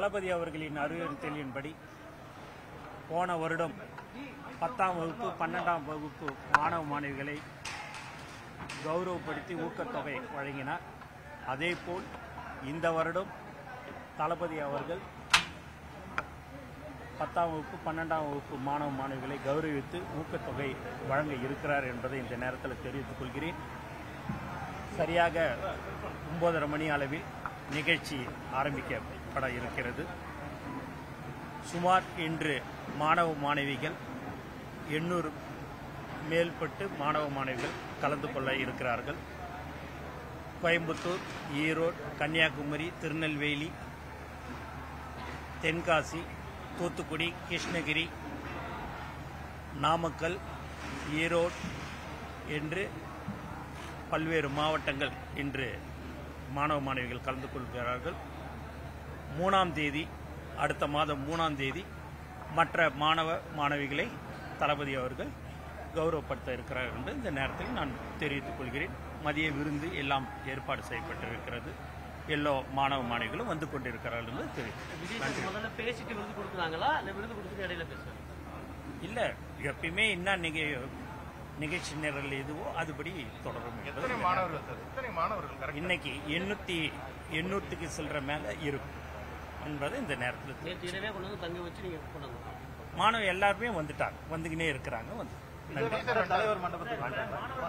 தளபதி அவர்களின் அறிவுறுத்தலின்படி போன வருடம் பத்தாம் வகுப்பு பன்னெண்டாம் வகுப்பு மாணவ மாணவிகளை கௌரவப்படுத்தி ஊக்கத்தொகை வழங்கினார் அதேபோல் இந்த வருடம் தளபதி அவர்கள் பத்தாம் வகுப்பு பன்னெண்டாம் வகுப்பு மாணவ மாணவிகளை கௌரவித்து ஊக்கத்தொகை வழங்க இருக்கிறார் என்பதை இந்த நேரத்தில் தெரிவித்துக் கொள்கிறேன் சரியாக ஒன்பதரை மணி அளவில் நிகழ்ச்சி ஆரம்பிக்கப்பட இருக்கிறது சுமார் இன்று மாணவ மாணவிகள் எண்ணூறு மேல்பட்டு மாணவ மாணவிகள் கலந்து கொள்ள இருக்கிறார்கள் கோயம்புத்தூர் ஈரோடு கன்னியாகுமரி திருநெல்வேலி தென்காசி தூத்துக்குடி கிருஷ்ணகிரி நாமக்கல் ஈரோடு என்று பல்வேறு மாவட்டங்கள் இன்று மாணவ மாணவிகள் கலந்து கொள்கிறார்கள் மூணாம் தேதி அடுத்த மாதம் மூணாம் தேதி மற்ற மாணவ மாணவிகளை தளபதி அவர்கள் கௌரவப்படுத்த இருக்கிறார் என்று இந்த நேரத்தில் நான் தெரிவித்துக் கொள்கிறேன் மதிய விருந்து எல்லாம் ஏற்பாடு செய்யப்பட்டிருக்கிறது எல்லோ மாணவ மாணவிகளும் வந்து கொண்டிருக்கிறார்கள் என்று தெரிவித்து விஜய் சார் முதல்ல பேசிட்டு விருது கொடுக்குறாங்களா இல்ல விருது கொடுத்துட்டு இடையில பேசுறாங்க இல்லை எப்பயுமே என்ன நிக நிகழ்ச்சி நிரல் எதுவோ அதுபடி தொடரும் என்பது எத்தனை மாணவர்கள் சார் எத்தனை மாணவர்கள் கரெக்ட் இன்னைக்கு எண்ணூத்தி எண்ணூத்துக்கு செல்ற மேல இருக்கும் என்பது இந்த நேரத்தில் தெரியும். நேற்று இரவே கொண்டு வந்து தங்க வச்சு நீங்க கொண்டு வந்தோம் மாணவ எல்லாருமே வந்துட்டாங்க வந்துக்கினே இருக்கிறாங்க வந்து நன்றி தலைவர் மண்டபத்துக்கு